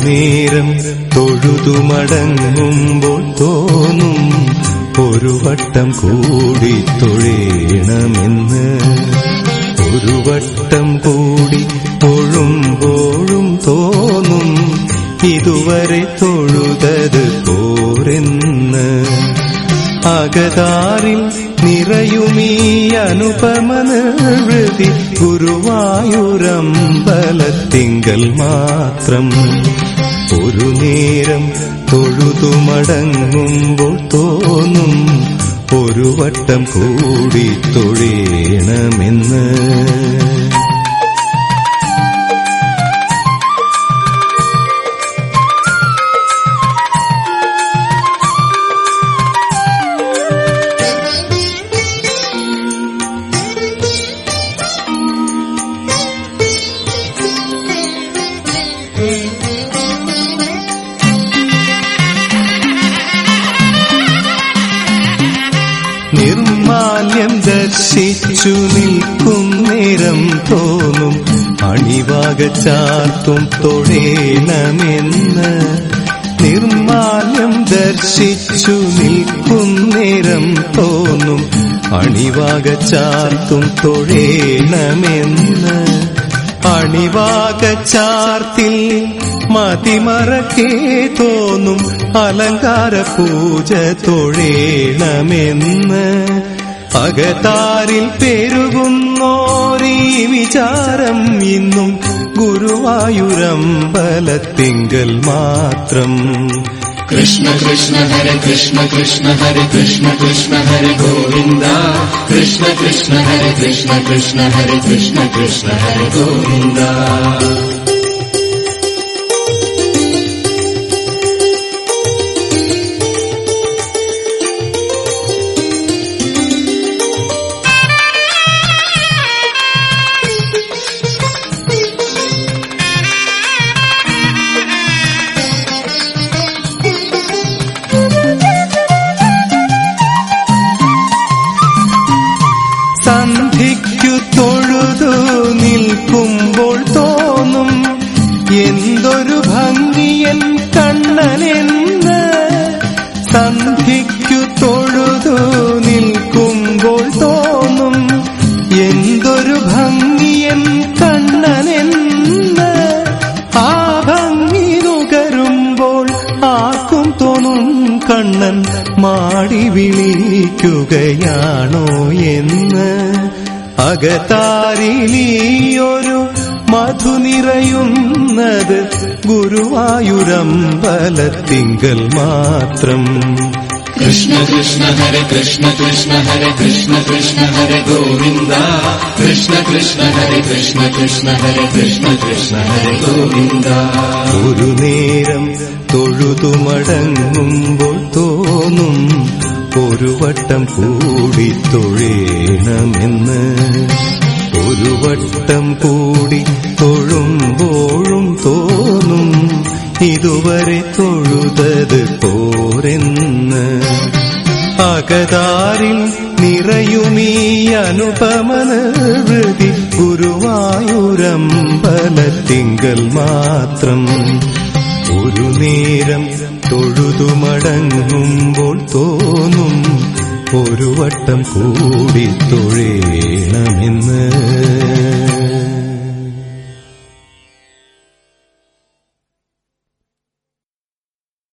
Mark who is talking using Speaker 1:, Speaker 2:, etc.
Speaker 1: നേരം തൊഴുതു മടങ്ങുമ്പോൾ തോന്നും ഒരു വട്ടം കൂടി തൊഴേണമെന്ന് ഒരു വട്ടം കൂടി തൊഴുമ്പോഴും തോന്നും ഇതുവരെ തൊഴുതത് പോരെന്ന് അകതാരിൽ നിറയുമീ അനുപമ നിർവൃതി ഗുരുവായൂരമ്പലത്തിങ്കൽ മാത്രം ഒരു നേരം തൊഴുതു മടങ്ങുമ്പോൾ തോന്നും ഒരു വട്ടം കൂടി തൊഴേണമെന്ന് നിർമാല്യം ദർശിച്ചു നിൽക്കും നേരം തോന്നും അണിവാക ചാർത്തും തൊഴേണമെന്ന് നിർമാല്യം ദർശിച്ചു നിൽക്കും നേരം തോന്നും അണിവാക ചാർത്തും തൊഴേണമെന്ന് അണിവാക ചാർത്തിൽ മതിമറക്കേ തോന്നും അലങ്കാര പൂജ തൊഴേണമെന്ന് അകതാരിൽ പെരുകുന്നോരീ വിചാരം ഇന്നും ഗുരുവായൂരമ്പലത്തിങ്കൽ മാത്രം
Speaker 2: കൃഷ്ണ കൃഷ്ണ ഹര കൃഷ്ണ കൃഷ്ണ ഹര കൃഷ്ണ കൃഷ്ണ ഹര ഗോവിന്ദ കൃഷ്ണ കൃഷ്ണ ഹര കൃഷ്ണ കൃഷ്ണ ഹര കൃഷ്ണ കൃഷ്ണ ഹര ഗോവിന്ദ
Speaker 1: സന്ധിക്കു തൊഴുതു നിൽക്കുമ്പോൾ തോന്നും എന്തൊരു ഭംഗിയൻ കണ്ണനെന്ന് സന്ധിക്കു തൊഴുതു നിൽക്കുമ്പോൾ തോന്നും എന്തൊരു ഭംഗിയൻ കണ്ണനെന്ന് ആ ഭംഗി നുകരുമ്പോൾ ആർക്കും തോന്നും കണ്ണൻ മാടി വിളിക്കുകയാണോ എന്ന് അകതാരിലിയൊരു മധു നിറയുന്നത് ഗുരുവായൂരമ്പലത്തിങ്കൽ മാത്രം
Speaker 2: കൃഷ്ണ കൃഷ്ണ ഹര കൃഷ്ണ കൃഷ്ണ ഹര കൃഷ്ണ കൃഷ്ണ ഹര ഗോവിന്ദ കൃഷ്ണ കൃഷ്ണ ഹര കൃഷ്ണ കൃഷ്ണ ഹര കൃഷ്ണ കൃഷ്ണ ഹര ഗോവിന്ദ
Speaker 1: ഒരു നേരം തൊഴുതു മടങ്ങുമ്പോൾ തോന്നും ഒരു വട്ടം കൂടി തൊഴേണമെന്ന് ഒരു വട്ടം കൂടി തൊഴുമ്പോഴും തോന്നും ഇതുവരെ തൊഴുതത് പോരെന്ന് അകതാരിൽ നിറയുമീ അനുപമ നിർവൃതി ഗുരുവായൂരമ്പലത്തിങ്കൽ മാത്രം ഒരു നേരം തൊഴുതു മടങ്ങുമ്പോൾ തോന്നും ഒരു വട്ടം കൂടി തൊഴേണമെന്ന്